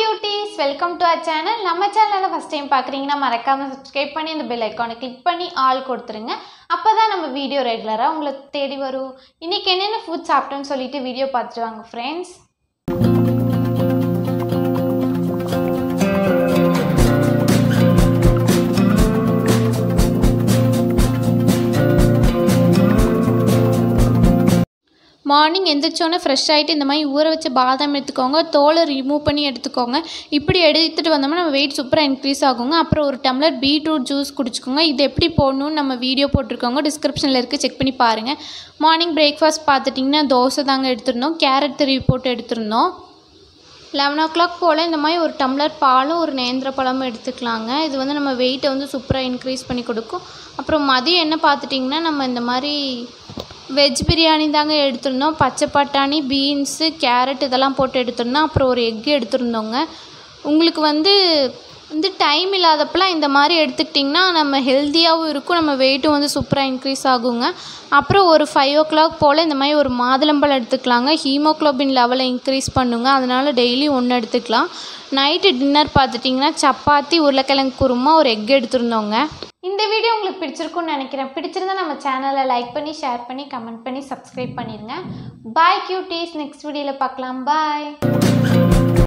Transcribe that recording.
cuties welcome to our channel நம்ம சேனலில் first time பார்க்குறீங்கன்னா மறக்காமல் சப்ஸ்கிரைப் பண்ணி அந்த பெல் ஐக்கானை கிளிக் பண்ணி ஆல் கொடுத்துருங்க அப்போ தான் நம்ம வீடியோ ரெகுலராக உங்களுக்கு தேடி வரும் இன்றைக்கி என்னென்ன ஃபுட் சாப்பிட்டோன்னு சொல்லிட்டு வீடியோ பார்த்துட்டு வாங்க ஃப்ரெண்ட்ஸ் மார்னிங் எந்திரிச்சோன்னே ஃப்ரெஷ் ஆகிட்டு இந்த மாதிரி ஊற வச்ச பாதாம் எடுத்துக்கோங்க தோலை ரிமூவ் பண்ணி எடுத்துக்கோங்க இப்படி எடுத்துகிட்டு வந்தோம்னா நம்ம வெயிட் சூப்பராக இன்க்ரீஸ் ஆகுங்க அப்புறம் ஒரு டம்ளர் பீட்ரூட் ஜூஸ் குடிச்சுக்கோங்க இது எப்படி போடணும்னு நம்ம வீடியோ போட்டிருக்கோங்க டிஸ்கிரிப்ஷனில் இருக்குது செக் பண்ணி பாருங்கள் மார்னிங் பிரேக்ஃபாஸ்ட் பார்த்துட்டிங்கன்னா தோசை தாங்க எடுத்திருந்தோம் கேரட் திருவி போட்டு எடுத்திருந்தோம் லெவன் ஓ கிளாக் போல் இந்த மாதிரி ஒரு டம்ளர் பாலும் ஒரு நேந்திர பழமும் எடுத்துக்கலாங்க இது வந்து நம்ம வெயிட்டை வந்து சூப்பராக இன்க்ரீஸ் பண்ணி கொடுக்கும் அப்புறம் மதியம் என்ன பார்த்துட்டிங்கன்னா நம்ம இந்த மாதிரி வெஜ் பிரியாணி தாங்க எடுத்திருந்தோம் பச்சை பட்டாணி பீன்ஸு கேரட் இதெல்லாம் போட்டு எடுத்திருந்தோம் அப்புறம் ஒரு எக்கு எடுத்திருந்தோங்க உங்களுக்கு வந்து வந்து டைம் இல்லாதப்பெல்லாம் இந்த மாதிரி எடுத்துக்கிட்டிங்கன்னா நம்ம ஹெல்த்தியாகவும் இருக்கும் நம்ம வெயிட்டும் வந்து சூப்பராக இன்க்ரீஸ் ஆகுங்க அப்புறம் ஒரு ஃபைவ் ஓ கிளாக் போல் இந்த மாதிரி ஒரு மாதுளம்பழம் எடுத்துக்கலாங்க ஹீமோக்ளோபின் லெவலை இன்க்ரீஸ் பண்ணுங்க அதனால் டெய்லி ஒன்று எடுத்துக்கலாம் நைட்டு டின்னர் பார்த்துட்டிங்கன்னா சப்பாத்தி உருளைக்கிழங்கு குருமா ஒரு எக் எடுத்திருந்தோங்க இந்த வீடியோ உங்களுக்கு பிடிச்சிருக்கும்னு நினைக்கிறேன் பிடிச்சிருந்தா நம்ம சேனலை லைக் பண்ணி ஷேர் பண்ணி கமெண்ட் பண்ணி சப்ஸ்கிரைப் பண்ணிடுங்க பாய் கியூட்டீஸ் நெக்ஸ்ட் வீடியோவில் பார்க்கலாம் பாய்